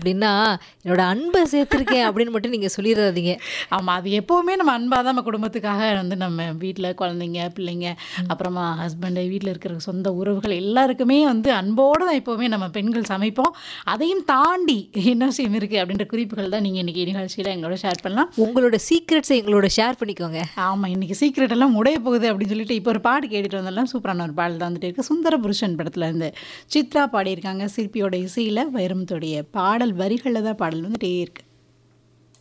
அப்படின்னா என்னோட அன்பை சேர்த்துருக்கேன் அப்படின்னு மட்டும் நீங்கள் சொல்லிடாதீங்க ஆமாம் அது எப்போவுமே நம்ம அன்பாக தான் நம்ம குடும்பத்துக்காக வந்து நம்ம வீட்டில் குழந்தைங்க பிள்ளைங்க அப்புறமா ஹஸ்பண்டு வீட்டில் இருக்கிற சொந்த உறவுகள் எல்லாருக்குமே வந்து அன்போடு தான் எப்போவுமே நம்ம பெண்கள் சமைப்போம் அதையும் தாண்டி என்ன விஷயம் இருக்குது அப்படின்ற குறிப்புகள் தான் நீங்கள் இன்றைக்கி நிகழ்ச்சியில் எங்களோட ஷேர் பண்ணலாம் உங்களோட சீக்ரெட்ஸை எங்களோட ஷேர் பண்ணிக்கோங்க ஆமாம் இன்றைக்கி சீக்கிரட் எல்லாம் உடைய போகுது அப்படின்னு சொல்லிட்டு இப்போ ஒரு பாட்டு கேட்டுட்டு வந்தாலும் சூப்பரான ஒரு பாடல் தான் வந்துட்டு இருக்கு சுந்தர புருஷன் படத்தில் இருந்து சித்ரா பாடியிருக்காங்க சிற்பியோட இசையில் வைரமுத்தோடைய பாடல் வரிகளில் தான் பாடல் வந்துட்டே இருக்கு